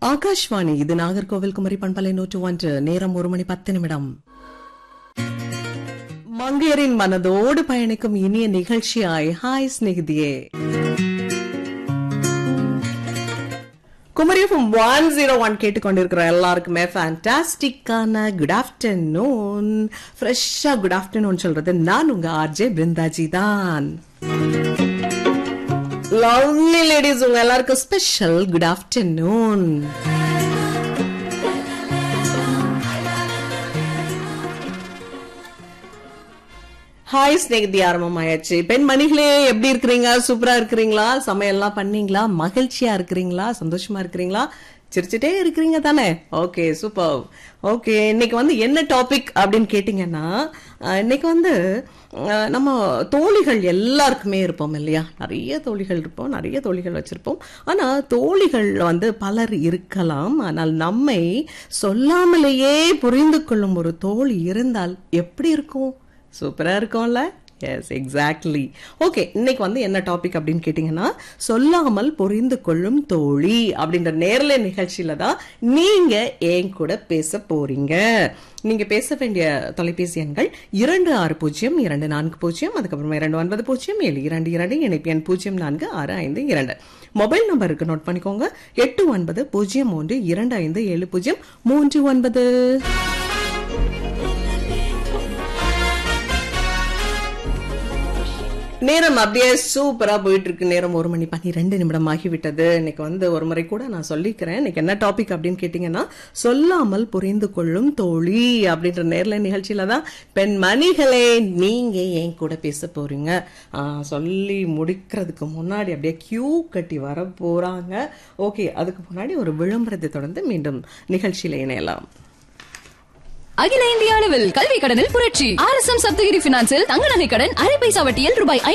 ஆகாஷ்வாணி இது நாகர்கோவில் குமரி பண்பலை நூற்று ஒன்று நேரம் ஒரு மணி பத்து நிமிடம் மங்கையரின் மனதோடு பயணிக்கும் இனிய நிகழ்ச்சியாய் ஹாய் ஸ்நேகிதியே குமரியம் ஒன் ஜீரோ ஒன் கேட்டுக்கொண்டிருக்கிற எல்லாருக்குமே ஃபேண்டாஸ்டிக்கான குட் ஆஃப்டர்நூன் ஃப்ரெஷ்ஷா குட் ஆஃப்டர்நூன் சொல்றது நான் உங்க ஆர்ஜே பிருந்தாஜி தான் லவ்லி லேடிஸ் உங்க எல்லாருக்கும் ஸ்பெஷல் குட் ஆஃப்டர்நூன் ஹாய் ஸ்நேகிதி ஆரம்பமாயாச்சு பெண்மணிகளே எப்படி இருக்கிறீங்க சூப்பரா இருக்கிறீங்களா சமையல்லாம் பண்ணீங்களா மகிழ்ச்சியா இருக்கிறீங்களா சந்தோஷமா இருக்கிறீங்களா சிரிச்சுட்டே இருக்கிறீங்க தானே ஓகே சூப்பர் ஓகே இன்னைக்கு வந்து என்ன டாபிக் அப்படின்னு கேட்டிங்கன்னா அஹ், இன்னைக்கு வந்து அஹ், நம்ம தோழிகள் எல்லாருக்குமே இருப்போம் இல்லையா நிறைய தோழிகள் இருப்போம் நிறைய தோழிகள் வச்சிருப்போம் ஆனா தோழிகள் வந்து பலர் இருக்கலாம் ஆனால் நம்மை சொல்லாமலேயே புரிந்து கொள்ளும் ஒரு தோழி இருந்தால் எப்படி இருக்கும் சூப்பரா இருக்கும்ல எஸ் எக்ஸாக்ட்லி ஓகே இன்னைக்கு வந்து என்ன டாபிக் அப்படின்னு கேட்டிங்கன்னா சொல்லாமல் புரிந்து கொள்ளும் தோழி அப்படின்ற நேர்ல நிகழ்ச்சியில தான் நீங்க என் கூட பேச போறீங்க நீங்க பேச வேண்டிய தொலைபேசி எண்கள் இரண்டு ஆறு பூஜ்ஜியம் இரண்டு நான்கு பூஜ்ஜியம் அதுக்கப்புறமா இரண்டு ஒன்பது பூஜ்ஜியம் ஏழு இரண்டு இரண்டு இணைப்பு எண் பூஜ்ஜியம் நான்கு ஆறு ஐந்து இரண்டு மொபைல் நம்பருக்கு நோட் பண்ணிக்கோங்க எட்டு ஒன்பது பூஜ்ஜியம் மூன்று இரண்டு ஐந்து ஏழு பூஜ்ஜியம் மூன்று ஒன்பது நேரம் அப்படியே சூப்பரா போயிட்டு இருக்கு நேரம் ஒரு மணி பன்னிரெண்டு நிமிடம் ஆகிவிட்டது இன்னைக்கு வந்து ஒரு முறை கூட நான் சொல்லிக்கிறேன் இன்னைக்கு என்ன டாபிக் அப்படின்னு கேட்டீங்கன்னா சொல்லாமல் புரிந்து கொள்ளும் தோழி அப்படின்ற நேர்ல நிகழ்ச்சியில தான் பெண்மணிகளே நீங்க என் கூட பேச போறீங்க ஆஹ், சொல்லி முடிக்கிறதுக்கு முன்னாடி அப்படியே கியூ கட்டி வர போறாங்க ஓகே அதுக்கு முன்னாடி ஒரு விளம்பரத்தை தொடர்ந்து மீண்டும் நிகழ்ச்சியில இணையலாம் அகில இந்திய அளவில் கல்வி கடனில் புரட்சி ஆர் எஸ் எம் சப்தகிரி பினான்சில் தங்க நகை கடன் அரை பைசா வட்டியில் ரூபாய்